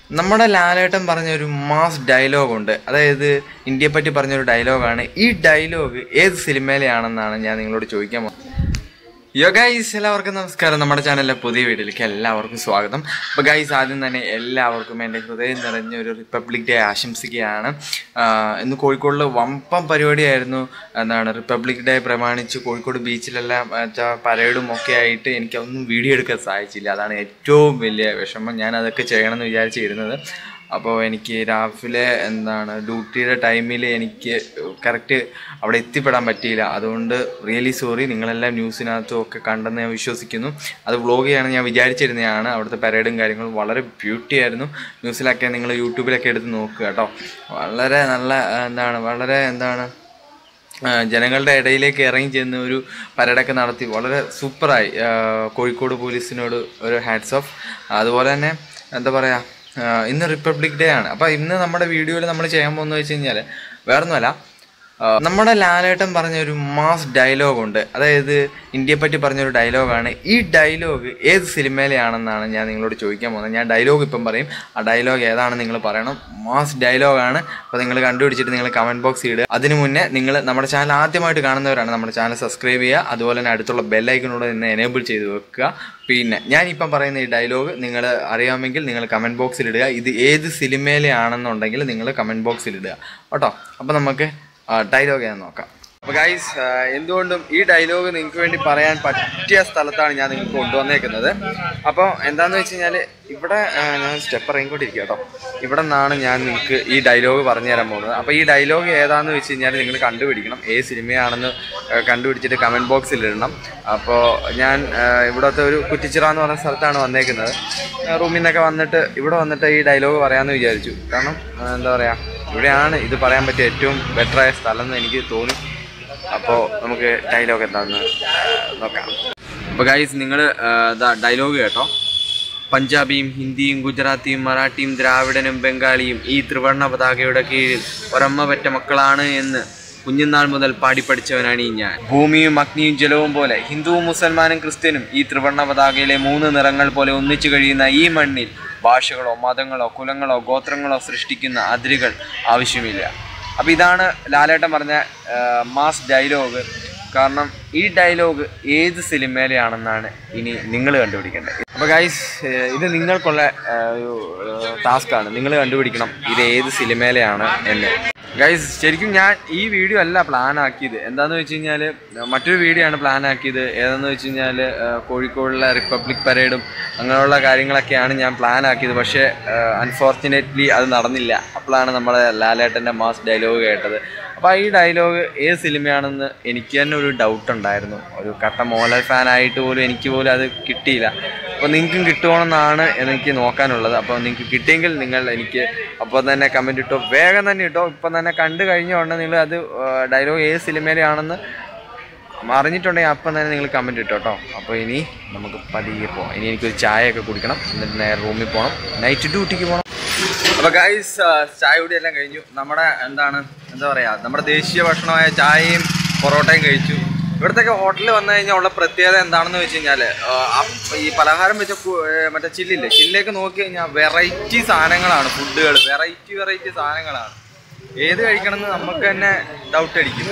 നമ്മുടെ ലാലേട്ടൻ പറഞ്ഞ ഒരു മാസ് ഡയലോഗുണ്ട് അതായത് ഇന്ത്യയെ പറ്റി പറഞ്ഞൊരു ഡയലോഗാണ് ഈ ഡയലോഗ് ഏത് സിനിമയിലെയാണെന്നാണ് ഞാൻ നിങ്ങളോട് ചോദിക്കാൻ പോകുന്നത് യോ ഗൈസ് എല്ലാവർക്കും നമസ്കാരം നമ്മുടെ ചാനലിലെ പുതിയ വീഡിയോയിലേക്ക് എല്ലാവർക്കും സ്വാഗതം അപ്പോൾ ഗൈസ് ആദ്യം തന്നെ എല്ലാവർക്കും എൻ്റെ ഹൃദയം നിറഞ്ഞ ഒരു റിപ്പബ്ലിക് ഡേ ആശംസിക്കുകയാണ് ആഹ് ഇന്ന് കോഴിക്കോടിൽ വമ്പം പരിപാടിയായിരുന്നു എന്താണ് റിപ്പബ്ലിക് ഡേ പ്രമാണിച്ച് കോഴിക്കോട് ബീച്ചിലെല്ലാം വെച്ചാൽ പരേഡും ഒക്കെ ആയിട്ട് എനിക്കൊന്നും വീഡിയോ എടുക്കാൻ സാധിച്ചില്ല അതാണ് ഏറ്റവും വലിയ വിഷമം ഞാൻ അതൊക്കെ ചെയ്യണമെന്ന് വിചാരിച്ചിരുന്നത് അപ്പോൾ എനിക്ക് രാവിലെ എന്താണ് ഡ്യൂട്ടിയുടെ ടൈമിൽ എനിക്ക് കറക്റ്റ് അവിടെ എത്തിപ്പെടാൻ പറ്റിയില്ല അതുകൊണ്ട് റിയലി സോറി നിങ്ങളെല്ലാം ന്യൂസിനകത്തും ഒക്കെ കണ്ടെന്ന് ഞാൻ വിശ്വസിക്കുന്നു അത് വ്ളോഗ് ചെയ്യാൻ ഞാൻ വിചാരിച്ചിരുന്നതാണ് അവിടുത്തെ പരേഡും കാര്യങ്ങളും വളരെ ബ്യൂട്ടി ആയിരുന്നു ന്യൂസിലൊക്കെ നിങ്ങൾ യൂട്യൂബിലൊക്കെ എടുത്ത് നോക്കുക കേട്ടോ വളരെ നല്ല ആ, എന്താണ് വളരെ എന്താണ് ആ, ജനങ്ങളുടെ ഇടയിലേക്ക് ഇറങ്ങി ചെന്ന് ഒരു പരേഡൊക്കെ നടത്തി വളരെ സൂപ്പറായി ആ, കോഴിക്കോട് പോലീസിനോട് ഒരു ഹാറ്റ്സ് ഓഫ് അതുപോലെ തന്നെ എന്താ പറയുക ഇന്ന് റിപ്പബ്ലിക് ഡേ ആണ് അപ്പോൾ ഇന്ന് നമ്മുടെ വീഡിയോയിൽ നമ്മൾ ചെയ്യാൻ പോകുന്നത് വെച്ച് കഴിഞ്ഞാൽ വേറൊന്നുമല്ല ആ, നമ്മുടെ ലാലേട്ടൻ പറഞ്ഞ ഒരു മാസ് ഡയലോഗുണ്ട് അതായത് ഇന്ത്യയെ പറ്റി പറഞ്ഞൊരു ഡയലോഗാണ് ഈ ഡയലോഗ് ഏത് സിനിമയിലെയാണെന്നാണ് ഞാൻ നിങ്ങളോട് ചോദിക്കാൻ പോകുന്നത് ഞാൻ ഡയലോഗ് ഇപ്പം പറയും ആ ഡയലോഗ് ഏതാണെന്ന് നിങ്ങൾ പറയണം മാസ് ഡയലോഗാണ് അപ്പോൾ നിങ്ങൾ കണ്ടുപിടിച്ചിട്ട് നിങ്ങൾ കമൻറ്റ് ബോക്സിൽ ഇടുക അതിന് മുന്നേ നിങ്ങൾ നമ്മുടെ ചാനൽ ആദ്യമായിട്ട് കാണുന്നവരാണ് നമ്മുടെ ചാനൽ സബ്സ്ക്രൈബ് ചെയ്യുക അതുപോലെ തന്നെ അടുത്തുള്ള ബെല്ലൈക്കനോട് ഇന്ന് എനേബിൾ ചെയ്ത് വെക്കുക പിന്നെ ഞാനിപ്പം പറയുന്ന ഈ ഡയലോഗ് നിങ്ങൾ അറിയാമെങ്കിൽ നിങ്ങൾ കമൻറ്റ് ബോക്സിൽ ഇടുക ഇത് ഏത് സിനിമയിലെ ആണെന്നുണ്ടെങ്കിൽ നിങ്ങൾ കമൻറ്റ് ബോക്സിൽ ഇടുക കേട്ടോ അപ്പോൾ നമുക്ക് ഡയലോഗ് ഞാൻ നോക്കാം അപ്പോൾ ഗൈസ് എന്തുകൊണ്ടും ഈ ഡയലോഗ് നിങ്ങൾക്ക് വേണ്ടി പറയാൻ പറ്റിയ സ്ഥലത്താണ് ഞാൻ നിങ്ങൾക്ക് കൊണ്ടുവന്നേക്കുന്നത് അപ്പോൾ എന്താണെന്ന് വെച്ച് കഴിഞ്ഞാൽ ഇവിടെ ആ, ഞാൻ സ്റ്റെപ്പ് ഇറങ്ങിക്കൊണ്ടിരിക്കുക കേട്ടോ ഇവിടെ നിന്നാണ് ഞാൻ നിങ്ങൾക്ക് ഈ ഡയലോഗ് പറഞ്ഞു തരാൻ പോകുന്നത് അപ്പോൾ ഈ ഡയലോഗ് ഏതാണെന്ന് വെച്ച് കഴിഞ്ഞാൽ നിങ്ങൾ കണ്ടുപിടിക്കണം ഏത് സിനിമയാണെന്ന് ആ, കണ്ടുപിടിച്ചിട്ട് കമൻറ്റ് ബോക്സിൽ ഇടണം അപ്പോൾ ഞാൻ ആ, ഇവിടുത്തെ ഒരു കുറ്റിച്ചിറ എന്ന് പറയുന്ന സ്ഥലത്താണ് വന്നേക്കുന്നത് ആ, റൂമിൽ നിന്നൊക്കെ വന്നിട്ട് ഇവിടെ വന്നിട്ട് ഈ ഡയലോഗ് പറയാമെന്ന് വിചാരിച്ചു കാരണം ആ, എന്താ പറയുക ഇവിടെയാണ് ഇത് പറയാൻ പറ്റിയ ഏറ്റവും ബെറ്ററായ സ്ഥലം എന്ന് എനിക്ക് തോന്നി അപ്പോൾ നമുക്ക് ഡയലോഗ് എന്താണെന്ന് ആ, നോക്കാം അപ്പോൾ ഗൈസ് നിങ്ങൾ ഡയലോഗ് കേട്ടോ പഞ്ചാബിയും ഹിന്ദിയും ഗുജറാത്തിയും മറാഠിയും ദ്രാവിഡനും ബംഗാളിയും ഈ ത്രിവർണ്ണ പതാകയുടെ കീഴിൽ ഒരമ്മ പറ്റ മക്കളാണ് എന്ന് കുഞ്ഞുനാൾ മുതൽ പാടിപ്പടിച്ചവനാണ് ഈ ഞാൻ ഭൂമിയും അഗ്നിയും ജലവും പോലെ ഹിന്ദുവും മുസൽമാനും ക്രിസ്ത്യനും ഈ ത്രിവർണ്ണ പതാകയിലെ മൂന്ന് നിറങ്ങൾ പോലെ ഒന്നിച്ചു കഴിയുന്ന ഈ മണ്ണിൽ ഭാഷകളോ മതങ്ങളോ കുലങ്ങളോ ഗോത്രങ്ങളോ സൃഷ്ടിക്കുന്ന അതിരുകൾ ആവശ്യമില്ല അപ്പോൾ ഇതാണ് ലാലേട്ടൻ പറഞ്ഞ ആ, മാസ് ഡയലോഗ് കാരണം ഈ ഡയലോഗ് ഏത് സിനിമയിലെയാണെന്നാണ് ഇനി നിങ്ങൾ കണ്ടുപിടിക്കേണ്ടത് അപ്പോൾ ഗൈസ് ഇത് നിങ്ങൾക്കുള്ള ആ, ഒരു ടാസ്ക്കാണ് നിങ്ങൾ കണ്ടുപിടിക്കണം ഇത് ഏത് സിനിമയിലെയാണ് എന്ന് ഗൈസ് ശരിക്കും ഞാൻ ഈ വീഡിയോ അല്ല പ്ലാൻ ആക്കിയത് എന്താന്ന് വെച്ച് കഴിഞ്ഞാൽ മറ്റൊരു വീഡിയോ ആണ് പ്ലാൻ ആക്കിയത് ഏതെന്ന് വെച്ച് കഴിഞ്ഞാൽ കോഴിക്കോടിലെ റിപ്പബ്ലിക് പരേഡും അങ്ങനെയുള്ള കാര്യങ്ങളൊക്കെയാണ് ഞാൻ പ്ലാൻ ആക്കിയത് പക്ഷേ അൺഫോർച്ചുനേറ്റ്ലി അത് നടന്നില്ല അപ്പോഴാണ് നമ്മുടെ ലാലേട്ടൻ്റെ മാസ് ഡയലോഗ് കേട്ടത് അപ്പോൾ ഈ ഡയലോഗ് ഏത് സിനിമയാണെന്ന് എനിക്ക് തന്നെ ഒരു ഡൗട്ട് ഉണ്ടായിരുന്നു ഒരു കട്ട മോഹൻലാൽ ഫാനായിട്ട് പോലും എനിക്ക് പോലും അത് കിട്ടിയില്ല അപ്പോൾ നിങ്ങൾക്കും കിട്ടുമെന്നാണ് എനിക്ക് നോക്കാനുള്ളത് അപ്പോൾ നിങ്ങൾക്ക് കിട്ടിയെങ്കിൽ നിങ്ങൾ എനിക്ക് അപ്പോൾ തന്നെ കമൻറ്റ് ഇട്ടോ വേഗം തന്നെ ഇട്ടോ ഇപ്പം തന്നെ കണ്ടു കഴിഞ്ഞുകൊണ്ട് നിങ്ങൾ അത് ഡയലോഗ് ഏത് സിനിമയിലാണെന്ന് അറിഞ്ഞിട്ടുണ്ടെങ്കിൽ അപ്പം തന്നെ നിങ്ങൾ കമൻറ്റ് ഇട്ടോ കേട്ടോ അപ്പോൾ ഇനി നമുക്ക് പതിയെ പോകാം ഇനി എനിക്കൊരു ചായയൊക്കെ കുടിക്കണം എന്നിട്ട് നേരെ റൂമിൽ പോകണം നൈറ്റ് ഡ്യൂട്ടിക്ക് പോകണം അപ്പോൾ ഗൈസ് ചായ കൂടി എല്ലാം കഴിഞ്ഞു നമ്മുടെ എന്താണ് എന്താ പറയുക നമ്മുടെ ദേശീയ ഭക്ഷണമായ ചായയും പൊറോട്ടയും കഴിച്ചു ഇവിടത്തെയൊക്കെ ഹോട്ടലിൽ വന്നു കഴിഞ്ഞാൽ ഉള്ള പ്രത്യേകത എന്താണെന്ന് വെച്ച് കഴിഞ്ഞാൽ ഈ പലഹാരം വെച്ച കു- ഏ, മറ്റേ ചില്ലില്ലേ ചില്ലേക്ക് നോക്കി കഴിഞ്ഞാൽ വെറൈറ്റി സാധനങ്ങളാണ് ഫുഡുകൾ വെറൈറ്റി വെറൈറ്റി സാധനങ്ങളാണ് ഏത് കഴിക്കണമെന്ന് നമുക്ക് തന്നെ ഡൗട്ട് അടിക്കും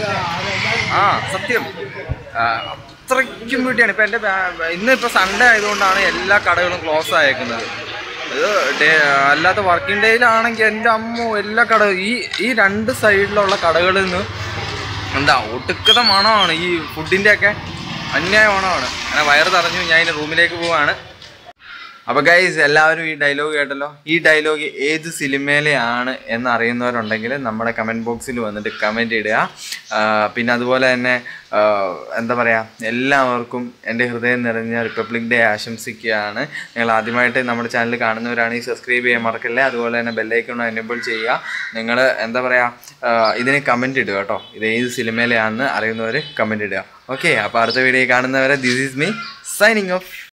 ആ സത്യം ആ, അത്രയ്ക്കും വീട്ടിയാണ് ഇപ്പം എൻ്റെ ഇന്ന് ഇപ്പോൾ സൺഡേ ആയതുകൊണ്ടാണ് എല്ലാ കടകളും ക്ലോസ് ആയേക്കുന്നത് ഇത് ഡേ അല്ലാത്ത വർക്കിംഗ് ഡേയിലാണെങ്കിൽ എൻ്റെ അമ്മ എല്ലാ കട ഈ ഈ രണ്ട് സൈഡിലുള്ള കടകളിൽ നിന്ന് എന്താ ഒട്ടുക്കത മണമാണ് ഈ ഫുഡിൻ്റെ ഒക്കെ അന്യായ മണമാണ് അങ്ങനെ വയറ് തറഞ്ഞു ഞാൻ ഇനി റൂമിലേക്ക് പോവാണ് അപ്പൊ ഗൈസ് എല്ലാവരും ഈ ഡയലോഗ് കേട്ടല്ലോ ഈ ഡയലോഗ് ഏത് സിനിമയിലെയാണ് എന്ന് അറിയുന്നവരുണ്ടെങ്കിൽ നമ്മുടെ കമൻറ്റ് ബോക്സിൽ വന്നിട്ട് കമൻറ്റ് ഇടുക ആ, പിന്നെ അതുപോലെ തന്നെ ആ, എന്താ പറയുക എല്ലാവർക്കും എൻ്റെ ഹൃദയം നിറഞ്ഞ റിപ്പബ്ലിക് ഡേ ആശംസിക്കുകയാണ് നിങ്ങൾ ആദ്യമായിട്ട് നമ്മുടെ ചാനൽ കാണുന്നവരാണെങ്കിൽ സബ്സ്ക്രൈബ് ചെയ്യാൻ മറക്കല്ലേ അതുപോലെ തന്നെ ബെല്ലൈക്കൺ എനേബിൾ ചെയ്യുക നിങ്ങൾ എന്താ പറയുക ഇതിന് കമൻറ്റ് ഇടുക കേട്ടോ ഇത് ഏത് സിനിമയിലെയാണെന്ന് അറിയുന്നവർ കമൻറ്റ് ഇടുക ഓക്കെ അപ്പോൾ അടുത്ത വീഡിയോ കാണുന്നവരെ this is me signing of